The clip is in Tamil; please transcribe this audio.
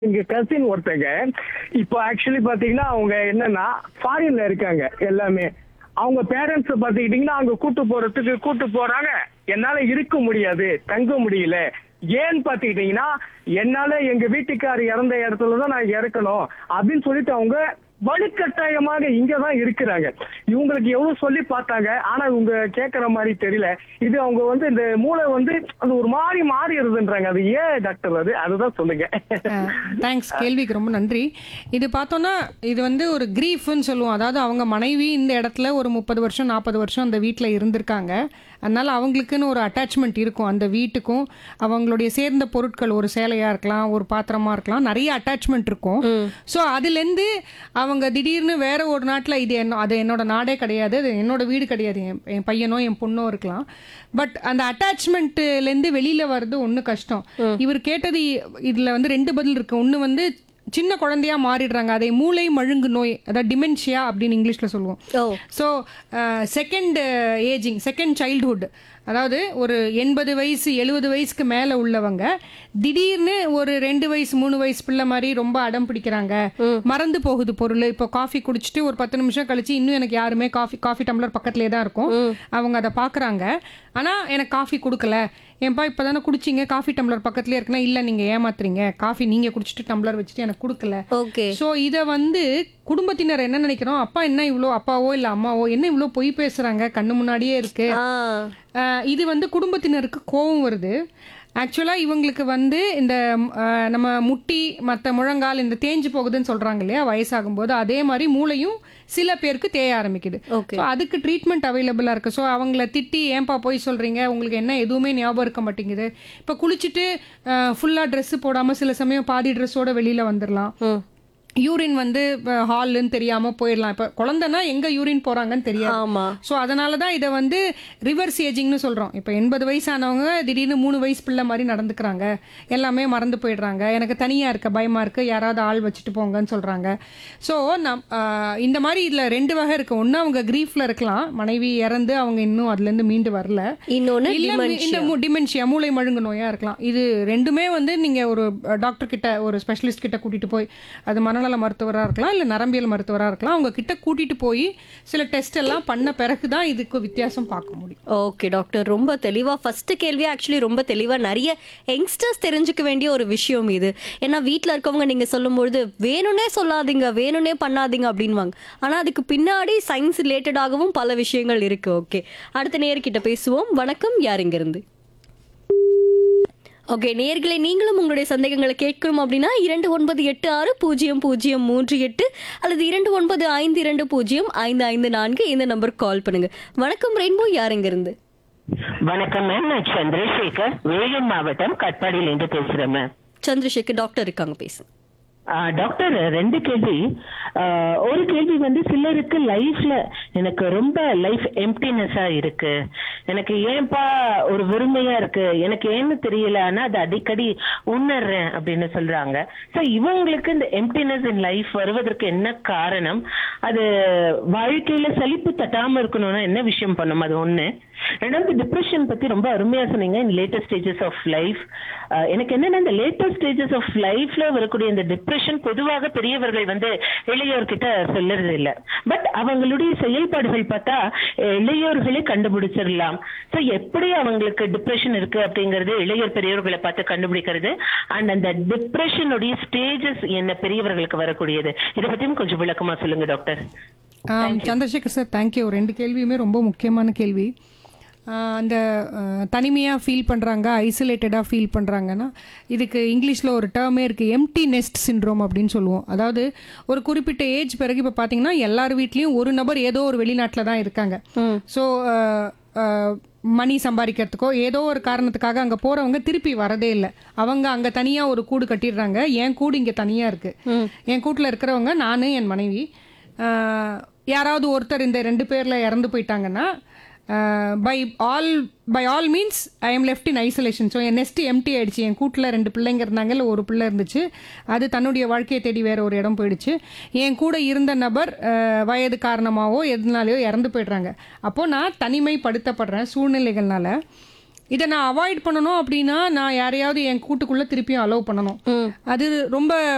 எங்க கசின் ஒருத்தங்க இப்போ ஆக்சுவலி பாத்தீங்கன்னா அவங்க என்னன்னா ஃபாரின்ல இருக்காங்க எல்லாமே அவங்க பேரண்ட்ஸ் பாத்துக்கிட்டீங்கன்னா அங்க கூட்டு போறதுக்கு கூட்டு போறாங்க என்னால இருக்க முடியாது தங்க முடியல ஏன்னு பாத்துக்கிட்டீங்கன்னா என்னால எங்க வீட்டுக்கார் இறந்த இடத்துல தான் நான் இறக்கணும் அப்படின்னு சொல்லிட்டு அவங்க வலுக்கட்டாயமாக இங்கதான் இருக்கிறாங்க இவங்களுக்கு எவ்வளவு சொல்லி பார்த்தாங்க ஆனா இவங்க கேட்கற மாதிரி தெரியல இது அவங்க வந்து இந்த மூளை வந்து அது ஒரு மாதிரி மாறிடுதுன்றாங்க அது ஏன் டாக்டர் அது அதுதான் சொல்லுங்க தேங்க்ஸ் கேள்விக்கு ரொம்ப நன்றி இது பார்த்தோன்னா இது வந்து ஒரு கிரீஃப்னு சொல்லுவோம் அதாவது அவங்க மனைவி இந்த இடத்துல ஒரு முப்பது வருஷம் நாற்பது வருஷம் அந்த வீட்டில் இருந்திருக்காங்க அதனால அவங்களுக்குன்னு ஒரு அட்டாச்மெண்ட் இருக்கும் அந்த வீட்டுக்கும் அவங்களுடைய சேர்ந்த பொருட்கள் ஒரு சேலையா இருக்கலாம் ஒரு பாத்திரமா இருக்கலாம் நிறைய அட்டாச்மெண்ட் இருக்கும் ஸோ அதுலேருந்து அவங்க திடீர்னு வேற ஒரு நாட்டில் இது என்ன அது என்னோட நாடே கிடையாது அது என்னோட வீடு கிடையாது என் என் பையனோ என் பொண்ணோ இருக்கலாம் பட் அந்த அட்டாச்மெண்ட்லேருந்து வெளியில வர்றது ஒன்று கஷ்டம் இவர் கேட்டது இதில் வந்து ரெண்டு பதில் இருக்கு ஒன்று வந்து சின்ன குழந்தையா மாறிடுறாங்க அதை மூளை மழுங்கு நோய் அதாவது டிமென்ஷியா அப்படின்னு இங்கிலீஷில் சொல்லுவோம் oh so second ageing second childhood அதாவது ஒரு எண்பது வயசு எழுபது வயசுக்கு மேலே உள்ளவங்க திடீர்னு ஒரு ரெண்டு வயசு மூணு வயசு பிள்ளை மாதிரி ரொம்ப அடம் பிடிக்கிறாங்க மறந்து போகுது பொருள் இப்போ காஃபி குடிச்சிட்டு ஒரு பத்து நிமிஷம் கழிச்சு இன்னும் எனக்கு யாருமே காஃபி காஃபி டம்ளர் பக்கத்துலேயே தான் இருக்கும் அவங்க அதை பார்க்குறாங்க ஆனால் எனக்கு காஃபி கொடுக்கல ஏன்பா இப்போ தானே குடிச்சிங்க காஃபி டம்ளர் பக்கத்துலேயே இருக்குன்னா இல்லை நீங்கள் ஏமாத்துறீங்க காஃபி நீங்கள் குடிச்சிட்டு டம்ளர் வச்சுட்டு எனக்கு கொடுக்கல ஓகே ஸோ இதை வந்து குடும்பத்தினர் என்ன நினைக்கிறோம் அப்பா என்ன இவ்வளோ அப்பாவோ இல்லை அம்மாவோ என்ன இவ்வளோ பொய் பேசுறாங்க கண்ணு முன்னாடியே இருக்கு ஆ ஆஹ் இது வந்து குடும்பத்தினருக்கு கோபம் வருது ஆக்சுவலாக இவங்களுக்கு வந்து இந்த ஆஹ் நம்ம முட்டி மற்ற முழங்கால் இந்த தேஞ்சு போகுதுன்னு சொல்றாங்க இல்லையா வயசாகும்போது அதே மாதிரி மூளையும் சில பேருக்கு தேய ஆரம்பிக்குது Okay. ஸோ அதுக்கு ட்ரீட்மெண்ட் அவைலபிளாக இருக்குது ஸோ அவங்கள திட்டி ஏன்பா போய் சொல்கிறீங்க உங்களுக்கு என்ன எதுவுமே ஞாபகம் இருக்க மாட்டேங்குது இப்போ குளிச்சுட்டு ஃபுல்லாக ட்ரெஸ்ஸு போடாமல் சில சமயம் பாதி ட்ரெஸ்ஸோட வெளியில் வந்துடலாம் ம் யூரின் வந்து ஹால்னு தெரியாம போயிடலாம் இப்ப குழந்தைனா எங்க யூரின் போறாங்கன்னு தெரியாது ஆமா ஸோ அதனால தான் இதை வந்து ரிவர்ஸ் ஏஜிங்னு சொல்கிறோம் இப்போ எண்பது வயசானவங்க திடீர்னு மூணு வயசு பிள்ளை மாதிரி நடந்துக்கிறாங்க எல்லாமே மறந்து போயிடுறாங்க எனக்கு தனியாக இருக்க பயமாக இருக்குது யாராவது ஆள் வச்சுட்டு போங்கன்னு சொல்கிறாங்க ஸோ நம் ஆஹ் இந்த மாதிரி இதில் ரெண்டு வகை இருக்குது ஒன்று அவங்க கிரீஃபில் இருக்கலாம் மனைவி இறந்து அவங்க இன்னும் அதுலேருந்து மீண்டு வரல இன்னொன்னு இல்ல dementia. இந்த டிமென்ஷியா மூளை மழுங்கு நோயா இருக்கலாம் இது ரெண்டுமே வந்து நீங்க ஒரு டாக்டர் கிட்ட ஒரு ஸ்பெஷலிஸ்ட் கிட்ட கூட்டிட்டு போய் அது மனநல மருத்துவரா இருக்கலாம் இல்ல நரம்பியல் மருத்துவரா இருக்கலாம் அவங்க கிட்ட கூட்டிட்டு போய் சில டெஸ்ட் எல்லாம் பண்ண பிறகுதான் இதுக்கு வித்தியாசம் பார்க்க முடியும் ஓகே டாக்டர் ரொம்ப தெளிவா ஃபர்ஸ்ட் கேள்வி ஆக்சுவலி ரொம்ப தெளிவா நிறைய யங்ஸ்டர்ஸ் தெரிஞ்சுக்க வேண்டிய ஒரு விஷயம் இது ஏன்னா வீட்ல இருக்கவங்க நீங்க சொல்லும்பொழுது வேணும்னே சொல்லாதீங்க வேணும்னே பண்ணாதீங்க அப்படின்வாங்க ஆனா அதுக்கு பின்னாடி சயின்ஸ் ரிலேட்டடாகவும் பல விஷயங்கள் இருக்கு ஓகே அடுத்த நேர்கிட்ட பேசுவோம் வணக்கம் யார் இங்க இருந்து ஓகே நேர்களை நீங்களும் உங்களுடைய சந்தேகங்களை கேட்கணும் அப்படின்னா இரண்டு ஒன்பது எட்டு ஆறு பூஜ்ஜியம் பூஜ்ஜியம் மூன்று எட்டு அல்லது இரண்டு ஒன்பது ஐந்து இரண்டு பூஜ்ஜியம் ஐந்து ஐந்து நான்கு இந்த நம்பருக்கு கால் பண்ணுங்க வணக்கம் ரெயின்போ யார் இங்க இருந்து வணக்கம் மேம் நான் சந்திரசேகர் வேலூர் மாவட்டம் கட்பாடியிலேருந்து பேசுறேன் மேம் சந்திரசேகர் டாக்டர் இருக்காங்க பேசு ஆ, டாக்டர் ரெண்டு கேள்வி ஆ, ஒரு கேள்வி வந்து சிலருக்கு லைஃப்ல எனக்கு ரொம்ப லைஃப் எம்டினஸா இருக்கு எனக்கு ஏன்பா ஒரு வெறுமையா இருக்கு எனக்கு ஏன்னு தெரியல ஆனா அது அடிக்கடி உணர்றேன் அப்படின்னு சொல்றாங்க சோ இவங்களுக்கு இந்த எம்டினஸ் இன் லைஃப் வருவதற்கு என்ன காரணம் அது வாழ்க்கையில சலிப்பு தட்டாம இருக்கணும்னா என்ன விஷயம் பண்ணும் அது ஒண்ணு ரெண்டாவது டிப்ரெஷன் பத்தி ரொம்ப அருமையா சொன்னீங்க in latest stages of life எனக்கு என்னன்னா இந்த லேட்டஸ்ட் ஸ்டேஜஸ் ஆஃப் லைஃப்ல வரக்கூடிய இந்த டிப்ரெஷன் பொதுவாக பெரியவர்கள் வந்து இளையோர்கிட்ட சொல்லுறது இல்ல பட் அவங்களுடைய செயல்பாடுகள் பார்த்தா அஹ், இளையோர்களே கண்டுபிடிச்சிடலாம் ஸோ எப்படி அவங்களுக்கு டிப்ரெஷன் இருக்கு அப்படிங்கறது இளையோர் பெரியவர்களை பார்த்து கண்டுபிடிக்கிறது அண்ட் அந்த டிப்ரெஷனுடைய ஸ்டேஜஸ் என்ன பெரியவர்களுக்கு வரக்கூடியது இதை பத்தியும் கொஞ்சம் விளக்கமா சொல்லுங்க டாக்டர் ஆம், சந்திரசேகர் சார் தேங்க்யூ ரெண்டு கேள்வியுமே ரொம்ப முக்கியமான கேள்வி ஆஹ் அந்த தனிமையாக ஃபீல் பண்ணுறாங்க ஐசோலேட்டடாக ஃபீல் பண்ணுறாங்கன்னா இதுக்கு இங்கிலீஷில் ஒரு டேர்மே இருக்குது எம்டி நெஸ்ட் சிண்ட்ரோம் அப்படின்னு சொல்லுவோம் அதாவது ஒரு குறிப்பிட்ட ஏஜ் பிறகு இப்போ பார்த்தீங்கன்னா எல்லார் வீட்லேயும் ஒரு நபர் ஏதோ ஒரு வெளிநாட்டில் தான் இருக்காங்க ஸோ மணி சம்பாதிக்கிறதுக்கோ ஏதோ ஒரு காரணத்துக்காக அங்கே போகிறவங்க திருப்பி வரதே இல்லை அவங்க அங்கே தனியாக ஒரு கூடு கட்டிடுறாங்க என் கூடு இங்கே தனியாக இருக்குது என் கூட்டில் இருக்கிறவங்க நான் என் மனைவி ஆஹ் யாராவது ஒருத்தர் இந்த ரெண்டு பேரில் இறந்து போயிட்டாங்கன்னா by all by all means I am left in isolation so என் நெஸ்ட் எம்டி ஆயிடுச்சு என் கூட்டில் ரெண்டு பிள்ளைங்க இருந்தாங்க இல்லை ஒரு பிள்ளை இருந்துச்சு அது தன்னுடைய வாழ்க்கையை தேடி வேற ஒரு இடம் போயிடுச்சு என் கூட இருந்த நபர் ஆஹ் வயது காரணமாவோ எதுனாலையோ இறந்து போயிடுறாங்க அப்போ நான் தனிமைப்படுத்தப்படுறேன் சூழ்நிலைகள்னால இதை நான் அவாய்ட் பண்ணணும் அப்படின்னா நான் யாரையாவது என் கூட்டுக்குள்ள திருப்பியும் அலோவ் பண்ணணும் அது ரொம்ப